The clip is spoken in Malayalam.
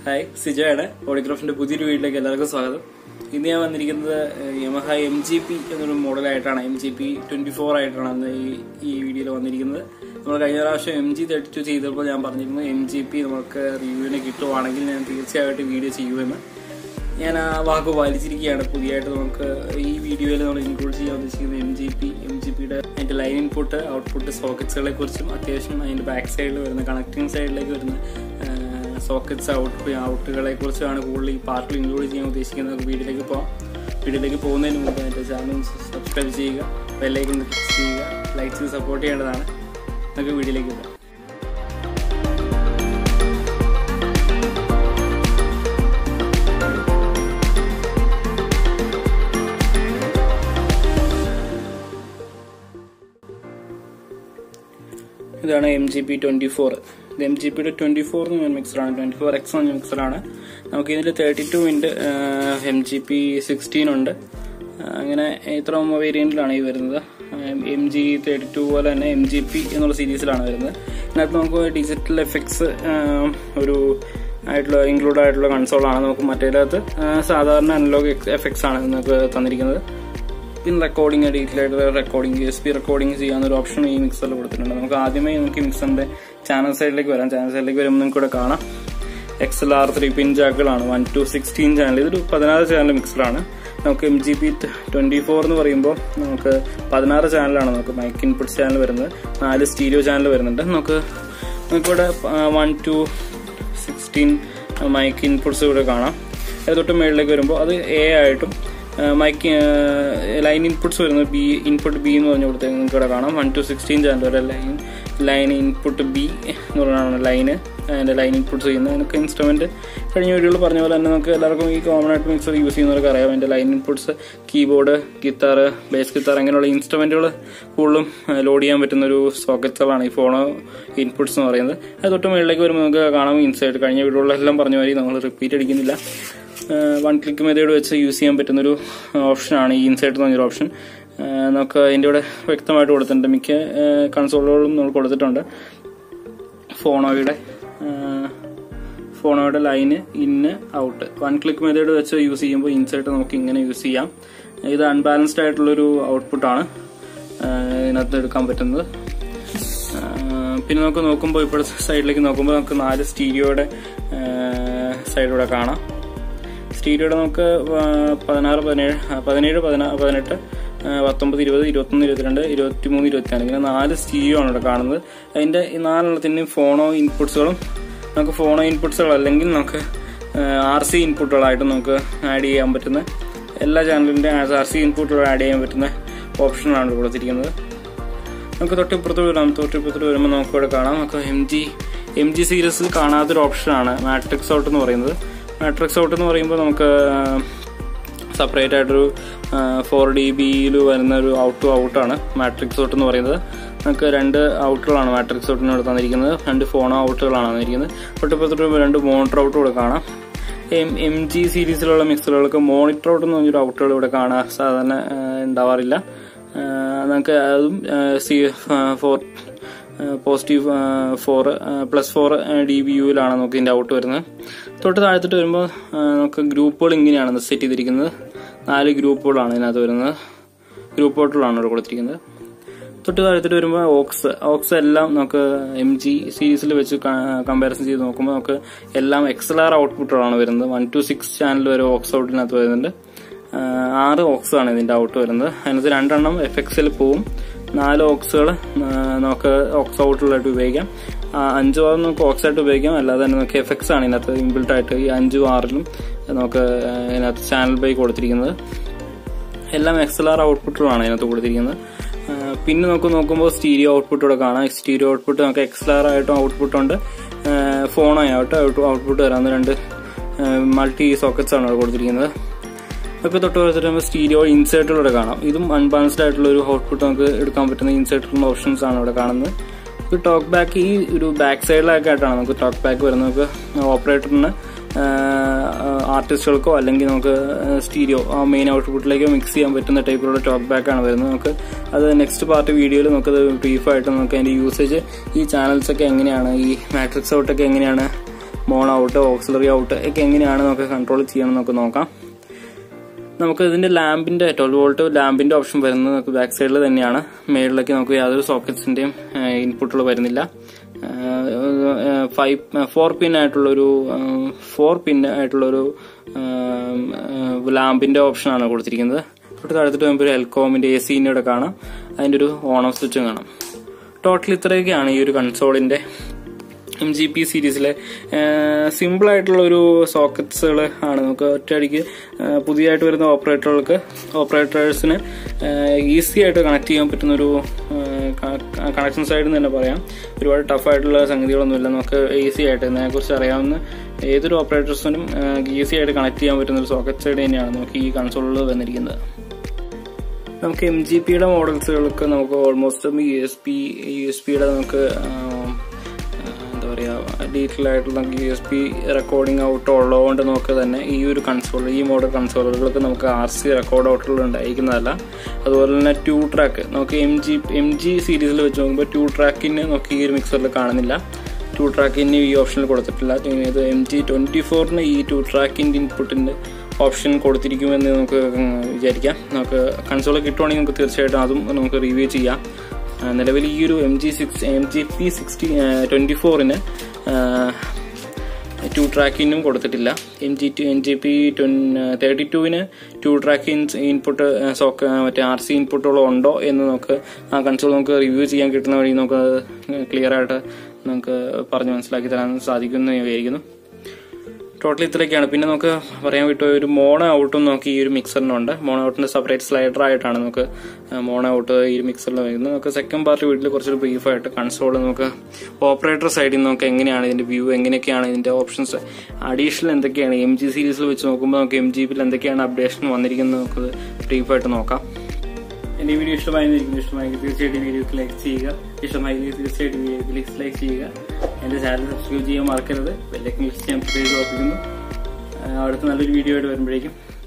ഹായ് സിജോയാണ് ഓഡിക്രോഫിന്റെ പുതിയൊരു വീട്ടിലേക്ക് എല്ലാവർക്കും സ്വാഗതം ഇന്ന് ഞാൻ വന്നിരിക്കുന്നത് യമഹ എം ജി പി എന്നൊരു മോഡലായിട്ടാണ് M G P twenty four ആയിട്ടാണ് അന്ന് ഈ ഈ വീഡിയോയിൽ വന്നിരിക്കുന്നത് നമ്മൾ കഴിഞ്ഞ പ്രാവശ്യം എം ജി തേർട്ടി ടു ചെയ്തപ്പോൾ ഞാൻ പറഞ്ഞിരുന്നു എം ജി പി നമുക്ക് റിവ്യൂവിന് കിട്ടുവാണെങ്കിൽ ഞാൻ തീർച്ചയായിട്ടും വീഡിയോ ചെയ്യുമെന്ന് ഞാൻ ആ വാക്ക് പാലിച്ചിരിക്കുകയാണ് പുതിയതായിട്ട് നമുക്ക് ഈ വീഡിയോയിൽ നമ്മൾ ഇൻക്ലൂഡ് ചെയ്യാൻ ഉദ്ദേശിക്കുന്നത് M G P M G പിയുടെ അതിന്റെ ലൈൻ ഇൻപുട്ട് ഔട്ട്പുട്ട് സോക്കറ്റ്സുകളെ കുറിച്ചും അത്യാവശ്യം അതിന്റെ ബാക്ക് സൈഡിൽ വരുന്ന കണക്ടിങ് സൈഡിലേക്ക് വരുന്ന സോക്കറ്റ്സ് ഔട്ട് ഔട്ടുകളെ കുറിച്ചാണ് കൂടുതൽ ഈ പാർട്ടിൽ ഇൻക്ലൂഡ് ചെയ്യാൻ ഉദ്ദേശിക്കുന്നത് നമുക്ക് വീഡിയോയിലേക്ക് പോകാം വീഡിയോയിലേക്ക് പോകുന്നതിന് മുമ്പ് എൻ്റെ ചാനൽ സബ്സ്ക്രൈബ് ചെയ്യുക ബെല്ലൈക്കൻ ക്ലിക്ക് ചെയ്യുക ലൈക്ക് ചെയ്ത് സപ്പോർട്ട് ചെയ്യേണ്ടതാണ് നമുക്ക് വീഡിയോയിലേക്ക് പോകാം ഇതാണ് M G P twenty four ഇത് എം ജി പിയുടെ ട്വന്റി ഫോർ എന്ന് പറഞ്ഞ മിക്സറാണ് ട്വന്റി ഫോർ എക്സ് എന്ന മിക്സറാണ് നമുക്ക് ഇതിൽ തേർട്ടി ടു ഉണ്ട് എം ജി പി സിക്സ്റ്റീൻ ഉണ്ട് അങ്ങനെ ഇത്ര വേരിയന്റിലാണ് ഈ വരുന്നത് എം ജി തേർട്ടി ടു പോലെ തന്നെ എം ജി പി എന്നുള്ള സീരീസിലാണ് വരുന്നത് ഇതിനകത്ത് നമുക്ക് ഡിജിറ്റൽ എഫക്ട്സ് ഒരു ആയിട്ടുള്ള ഇൻക്ലൂഡ് ആയിട്ടുള്ള കൺസോളാണ് നമുക്ക് മറ്റേതിനകത്ത് സാധാരണ അനലോഗ് എഫക്ട്സ് ആണ് നമുക്ക് തന്നിരിക്കുന്നത് പിന്നെ റെക്കോർഡിംഗ് ഡീറ്റെയിൽ ആയിട്ട് റെക്കോർഡിംഗ് എസ് പി റെക്കോർഡിംഗ് ചെയ്യാവുന്ന ഒരു ഓപ്ഷൻ ഈ മിക്സറിൽ കൊടുത്തിട്ടുണ്ട് നമുക്ക് ആദ്യമേ നമുക്ക് ഈ മിക്സറിന്റെ ചാനൽ സൈഡിലേക്ക് വരാം ചാനൽ സൈഡിലേക്ക് വരുമ്പോൾ നിങ്ങൾക്ക് ഇവിടെ കാണാം X L R three pin ജാക്കുകളാണ് വൺ ടു സിക്സ്റ്റീൻ ചാനൽ ഇതൊരു പതിനാറ് ചാനൽ മിക്സറാണ് നമുക്ക് M G P twenty four എന്ന് പറയുമ്പോൾ നമുക്ക് പതിനാറ് ചാനലാണ് നമുക്ക് മൈക്ക് ഇൻപുട്ട് ചാനൽ വരുന്നത് നാല് സ്റ്റീരിയോ ചാനൽ വരുന്നുണ്ട് നമുക്ക് നമുക്കിവിടെ one two sixteen mic inputs ഇവിടെ കാണാം അത് തൊട്ട് മുകളിലേക്ക് വരുമ്പോൾ അത് എ ആയിട്ടും മൈക്ക് ലൈൻ ഇൻപുട്സ് വരുന്നത് ബി ഇൻപുട്ട് ബി എന്ന് പറഞ്ഞു കൊടുത്താൽ നിങ്ങൾക്ക് ഇവിടെ കാണാം വൺ ടു സിക്സ്റ്റീൻ ചാനൽ വരെ ലൈൻ ലൈൻ ഇൻപുട്ട് ബി എന്ന് പറഞ്ഞാണ് ലൈന് അതിന്റെ ലൈൻ ഇൻപുട്സ് ചെയ്യുന്നത് എനിക്ക് ഇൻസ്ട്രുമെന്റ് കഴിഞ്ഞ വീഡിയോയിൽ പറഞ്ഞ പോലെ തന്നെ നമുക്ക് എല്ലാവർക്കും ഈ കോമൺ ആയിട്ട് മിക്സർ യൂസ് ചെയ്യുന്നവർക്ക് അറിയാം അതിന്റെ line inputs keyboard guitar bass guitar അങ്ങനെയുള്ള ഇൻസ്ട്രുമെന്റുകൾ കൂടുതലും ലോഡ് ചെയ്യാൻ പറ്റുന്ന ഒരു സോക്കറ്റുകളാണ് ഈ ഫോണോ ഇൻപുട്സ് എന്ന് പറയുന്നത് അത് തൊട്ട് മുകളിലേക്ക് വരുമ്പോൾ നമുക്ക് കാണാം ഇൻസൈഡ് കഴിഞ്ഞ വീഡിയോകളിലെല്ലാം പറഞ്ഞ മാതിരി നമ്മൾ റിപ്പീറ്റ് അടിക്കുന്നില്ല വൺ ക്ലിക്ക് മെത്തേഡ് വെച്ച് യൂസ് ചെയ്യാൻ പറ്റുന്നൊരു ഓപ്ഷനാണ് ഈ ഇൻസൈഡ് എന്ന് പറഞ്ഞൊരു ഓപ്ഷൻ നമുക്ക് അതിൻ്റെ കൂടെ വ്യക്തമായിട്ട് കൊടുത്തിട്ടുണ്ട് മിക്ക കൺസോളുകളും നമ്മൾ കൊടുത്തിട്ടുണ്ട് ഫോണോയുടെ ഫോണോയുടെ line in out one click method വെച്ച് യൂസ് ചെയ്യുമ്പോൾ ഇൻസൈഡ് നമുക്ക് ഇങ്ങനെ യൂസ് ചെയ്യാം ഇത് അൺബാലൻസ്ഡ് ആയിട്ടുള്ളൊരു ഔട്ട്പുട്ടാണ് ഇതിനകത്ത് എടുക്കാൻ പറ്റുന്നത് പിന്നെ നമുക്ക് നോക്കുമ്പോൾ ഇപ്പോഴത്തെ സൈഡിലേക്ക് നോക്കുമ്പോൾ നമുക്ക് നാല് സ്റ്റീരിയോയുടെ സൈഡിലൂടെ കാണാം സ്റ്റീരിയോയുടെ നമുക്ക് പതിനാറ് പതിനേഴ് പതിനേഴ് പതിനെട്ട് പത്തൊമ്പത് ഇരുപത് ഇരുപത്തൊന്ന് ഇരുപത്തിരണ്ട് ഇരുപത്തിമൂന്ന് ഇരുപത്തിനാല് ഇങ്ങനെ നാല് സ്റ്റീരിയോ ആണ് ഇവിടെ കാണുന്നത് അതിന്റെ ഈ നാലെണ്ണത്തിന്റെയും ഫോണോ ഇൻപുട്സുകളും നമുക്ക് ഫോണോ ഇൻപുട്സുകൾ അല്ലെങ്കിൽ നമുക്ക് ആർ സി ഇൻപുട്ടുകളായിട്ട് നമുക്ക് ആഡ് ചെയ്യാൻ പറ്റുന്ന എല്ലാ ചാനലിന്റെ ആർ സി ഇൻപുട്ടുകൾ ആഡ് ചെയ്യാൻ പറ്റുന്ന ഓപ്ഷനാണ് കൊടുത്തിരിക്കുന്നത് നമുക്ക് തൊട്ടിപ്പുറത്ത് വരാം തൊട്ടിപ്പുറത്ത് വരുമ്പോൾ നമുക്ക് ഇവിടെ കാണാം നമുക്ക് എം ജി എം ജി സീരീസിൽ കാണാത്തൊരു ഓപ്ഷനാണ് മാട്രിക്സ് ഔട്ട് എന്ന് പറയുന്നത് മാട്രിക്സ് ഔട്ട് എന്ന് പറയുമ്പോൾ നമുക്ക് സെപ്പറേറ്റ് ആയിട്ടൊരു ഫോർ ഡി ബിയിൽ വരുന്ന ഒരു ഔട്ട് ടു ഔട്ടാണ് മാട്രിക്സ് ഔട്ട് എന്ന് പറയുന്നത് നമുക്ക് രണ്ട് ഔട്ടുകളാണ് മാട്രിക്സ് ഔട്ടിന് ഇവിടെ തന്നിരിക്കുന്നത് രണ്ട് ഫോണോ ഔട്ടുകളാണ് തന്നിരിക്കുന്നത് തൊട്ടിപ്പുറത്തോട്ട് രണ്ട് മോണിറ്റർ ഔട്ട് ഇവിടെ കാണാം എം എം ജി സീരീസിലുള്ള മിക്സറുകൾക്ക് മോണിറ്റർ ഔട്ട് എന്ന് പറഞ്ഞൊരു ഔട്ടുകൾ ഇവിടെ കാണാൻ സാധാരണ ഉണ്ടാവാറില്ല നമുക്ക് അതും C four positive four plus four D B യുവിലാണ് നമുക്ക് ഇതിന്റെ ഔട്ട് വരുന്നത് തൊട്ട് താഴത്തോട്ട് വരുമ്പോൾ നമുക്ക് ഗ്രൂപ്പുകൾ ഇങ്ങനെയാണ് സെറ്റ് ചെയ്തിരിക്കുന്നത് നാല് ഗ്രൂപ്പുകളാണ് ഇതിനകത്ത് വരുന്നത് ഗ്രൂപ്പ് ഔട്ടുകളാണ് ഇവിടെ കൊടുത്തിരിക്കുന്നത് തൊട്ട് താഴത്തോട്ട് വരുമ്പോൾ ഓക്സ് ഓക്സ് എല്ലാം നമുക്ക് എം ജി സീരീസിൽ വെച്ച് കമ്പാരിസൺ ചെയ്ത് നോക്കുമ്പോൾ നമുക്ക് എല്ലാം എക്സൽ ആർ ഔട്ട്പുട്ടുകളാണ് വരുന്നത് വൺ ടു സിക്സ് ചാനൽ വരെ ഓക്സ് ഔട്ടിനകത്ത് വരുന്നുണ്ട് ആറ് ഓക്സ് ആണ് ഇതിന്റെ ഔട്ട് വരുന്നത് അതിനകത്ത് രണ്ടെണ്ണം എഫ് എക്സിൽ പോവും നാല് ഓക്സുകൾ നമുക്ക് ഓക്സ് ഔട്ടുകളായിട്ട് ഉപയോഗിക്കാം അഞ്ചു ആറും നമുക്ക് ഓക്സ് ആയിട്ട് ഉപയോഗിക്കാം അല്ലാതെ തന്നെ നമുക്ക് എഫ് എക്സ് ആണ് ഇതിനകത്ത് ഇൻബിൽട്ട് ആയിട്ട് ഈ അഞ്ചും ആറിലും നമുക്ക് ഇതിനകത്ത് ചാനൽ ബൈ കൊടുത്തിരിക്കുന്നത് എല്ലാം എക്സൽ ആർ ഔട്ട്പുട്ടുകളാണ് ഇതിനകത്ത് കൊടുത്തിരിക്കുന്നത് പിന്നെ നമുക്ക് നോക്കുമ്പോൾ സ്റ്റീരിയോ ഔട്ട്പുട്ട് ഇവിടെ കാണാം സ്റ്റീരിയോ ഔട്ട്പുട്ട് നമുക്ക് എക്സൽ ആർ ആയിട്ടും ഔട്ട്പുട്ട് ഉണ്ട് ഫോണോ ആയിട്ട് ഔട്ട്പുട്ട് വരാവുന്ന രണ്ട് മൾട്ടി സോക്കറ്റ്സ് ആണ് ഇവിടെ കൊടുത്തിരിക്കുന്നത് ഒക്കെ തൊട്ട് വരുമ്പോൾ സ്റ്റീരിയോ ഇൻസേർട്ടുകൾ കാണാം ഇതും അൺബാലൻസ്ഡ് ആയിട്ടുള്ള ഒരു ഔട്ട്പുട്ട് നമുക്ക് എടുക്കാൻ പറ്റുന്ന ഇൻസേർട്ടുള്ള ഓപ്ഷൻസ് ആണ് ഇവിടെ കാണുന്നത് ഒരു ടോക്ക് ബാക്ക് ഈ ഒരു ബാക്ക് സൈഡിലൊക്കെ ആയിട്ടാണ് നമുക്ക് ടോക്ക് ബാക്ക് വരുന്നത് നമുക്ക് ഓപ്പറേറ്ററിന് ആർട്ടിസ്റ്റുകൾക്കോ അല്ലെങ്കിൽ നമുക്ക് സ്റ്റീരിയോ ആ മെയിൻ ഔട്ട്പുട്ടിലേക്കോ മിക്സ് ചെയ്യാൻ പറ്റുന്ന ടൈപ്പിലുള്ള ടോക്ക് ബാക്ക് ആണ് വരുന്നത് നമുക്ക് അത് നെക്സ്റ്റ് പാർട്ട് വീഡിയോയിൽ നമുക്കത് ബ്രീഫായിട്ട് നമുക്ക് അതിന്റെ യൂസേജ് ഈ ചാനൽസ് ഒക്കെ എങ്ങനെയാണ് ഈ മാട്രിക്സ് ഔട്ടൊക്കെ എങ്ങനെയാണ് മോണോ ഔട്ട് ഓക്സിലറി ഔട്ട് ഒക്കെ എങ്ങനെയാണ് നമുക്ക് കൺട്രോൾ ചെയ്യണം നമുക്ക് നോക്കാം നമുക്ക് ഇതിന്റെ ലാമ്പിന്റെ ട്വൽവ് വോൾട്ട് ലാമ്പിന്റെ ഓപ്ഷൻ വരുന്നത് നമുക്ക് ബാക്ക് സൈഡിൽ തന്നെയാണ് മേളിലേക്ക് നമുക്ക് യാതൊരു സോക്കറ്റ്സിന്റെയും ഇൻപുട്ടുകൾ വരുന്നില്ല ഫൈവ് ഫോർ പിൻ ആയിട്ടുള്ളൊരു ഫോർ പിൻ ആയിട്ടുള്ളൊരു ലാമ്പിന്റെ ഓപ്ഷനാണ് കൊടുത്തിരിക്കുന്നത് തൊട്ട് താഴത്തിട്ട് വരുമ്പോൾ ഒരു എൽകോമിന്റെ എ സിന്റെ ഇവിടെ കാണാം അതിന്റെ ഒരു ഓൺ ഓഫ് സ്വിച്ചും കാണാം ടോട്ടൽ ഇത്രയൊക്കെയാണ് ഈ ഒരു കൺസോളിന്റെ എം ജി പി സീരീസിലെ സിമ്പിൾ ആയിട്ടുള്ള ഒരു സോക്കറ്റ്സുകൾ ആണ് നമുക്ക് ഒറ്റയടിക്ക് പുതിയതായിട്ട് വരുന്ന ഓപ്പറേറ്ററുകൾക്ക് ഓപ്പറേറ്റേഴ്സിന് ഈസി ആയിട്ട് കണക്ട് ചെയ്യാൻ പറ്റുന്ന ഒരു കണക്ഷൻ സൈഡിൽ നിന്ന് തന്നെ പറയാം ഒരുപാട് ടഫ് ആയിട്ടുള്ള സംഗതികളൊന്നുമില്ല നമുക്ക് ഈസി ആയിട്ട് ഇതിനെക്കുറിച്ച് അറിയാവുന്ന ഏതൊരു ഓപ്പറേറ്റേഴ്സിനും ഈസി ആയിട്ട് കണക്ട് ചെയ്യാൻ പറ്റുന്ന ഒരു സോക്കറ്റ് സൈഡ് തന്നെയാണ് നമുക്ക് ഈ കൺസോളിൽ വന്നിരിക്കുന്നത് നമുക്ക് എം ജി പിയുടെ മോഡൽസുകൾക്ക് നമുക്ക് almost U S P U S പിയുടെ നമുക്ക് എന്താ പറയുക ഡീറ്റെയിൽ ആയിട്ടുള്ള നമുക്ക് U S P recording out ഉള്ളതുകൊണ്ട് നമുക്ക് തന്നെ ഈ ഒരു കൺസോൾ ഈ മോഡൽ കൺസോളുകൾക്ക് നമുക്ക് ആർ സി റെക്കോർഡ് ഔട്ടുകൾ ഉണ്ടായിരിക്കുന്നതല്ല അതുപോലെ തന്നെ ടു ട്രാക്ക് നമുക്ക് എം ജി എം ജി സീരീസിൽ വെച്ച് നോക്കുമ്പോൾ ടു ട്രാക്കിന് നമുക്ക് ഈ ഒരു മിക്സറിൽ കാണുന്നില്ല ടു ട്രാക്കിന് ഈ ഓപ്ഷനിൽ കൊടുത്തിട്ടില്ല ഇത് എം ജി ട്വൻറ്റി ഫോറിന് ഈ ടു ട്രാക്കിൻ്റെ ഇൻപുട്ടിൻ്റെ ഓപ്ഷൻ കൊടുത്തിരിക്കുമെന്ന് നമുക്ക് വിചാരിക്കാം നമുക്ക് കൺസോൾ കിട്ടുവാണെങ്കിൽ നമുക്ക് തീർച്ചയായിട്ടും അതും നമുക്ക് റിവ്യൂ ചെയ്യാം നിലവിൽ ഈ ഒരു M G six M G P sixty twenty ഫോറിന് ടു ട്രാക്കിനും കൊടുത്തിട്ടില്ല M G two M G P thirty ടുവിന് ടു ട്രാക്ക് ഇൻപുട്ട് സോക്ക് മറ്റേ ആർ സി ഇൻപുട്ടുകളോ ഉണ്ടോ എന്ന് നമുക്ക് ആ കൺസോൾ നമുക്ക് റിവ്യൂ ചെയ്യാൻ കിട്ടുന്ന വഴി നമുക്ക് ക്ലിയർ ആയിട്ട് നമുക്ക് പറഞ്ഞ് മനസ്സിലാക്കി തരാൻ സാധിക്കുമെന്ന് ഞാൻ വിചാരിക്കുന്നു ടോട്ടൽ ഇത്രയൊക്കെയാണ് പിന്നെ നമുക്ക് പറയാൻ വിട്ട ഒരു മോണോ ഔട്ടും നമുക്ക് ഈ ഒരു മിക്സറിനുണ്ട് മോണോ ഔട്ടിന്റെ സെപ്പറേറ്റ് സ്ലൈഡർ ആയിട്ടാണ് നമുക്ക് മോണോ ഔട്ട് ഈ ഒരു മിക്സറിൽ വരുന്നത് നമുക്ക് സെക്കൻഡ് പാർട്ട് വീട്ടിൽ കുറച്ചൊരു ബ്രീഫായിട്ട് കൺസോൾ നമുക്ക് ഓപ്പറേറ്റർ സൈഡിൽ നിന്ന് നമുക്ക് എങ്ങനെയാണ് ഇതിന്റെ വ്യൂ എങ്ങനെയൊക്കെയാണ് ഇതിന്റെ ഓപ്ഷൻസ് അഡീഷണൽ എന്തൊക്കെയാണ് എം ജി സീരീസിൽ വെച്ച് നോക്കുമ്പോൾ നമുക്ക് എം ജി പിയിൽ എന്തൊക്കെയാണ് അപ്ഡേഷൻ വന്നിരിക്കുന്നത് നമുക്ക് ബ്രീഫായിട്ട് നോക്കാം എന്റെ വീഡിയോ ഇഷ്ടമായിരിക്കും ഇഷ്ടമായെങ്കിൽ തീർച്ചയായിട്ടും വീഡിയോക്ക് ലൈക്ക് ചെയ്യുക ഇഷ്ടമായെങ്കിൽ തീർച്ചയായിട്ടും വീഡിയോക്ക് ലൈക്ക് ചെയ്യുക എന്റെ ചാനൽ സബ്സ്ക്രൈബ് ചെയ്യാൻ മറക്കരുത് ബെല്ലൈക്കൻ ക്ലിക്ക് ചെയ്യാൻ പ്രത്യേകിച്ച് ഓർപ്പിക്കുന്നു അടുത്ത നല്ലൊരു വീഡിയോ ആയിട്ട് വരുമ്പോഴേക്കും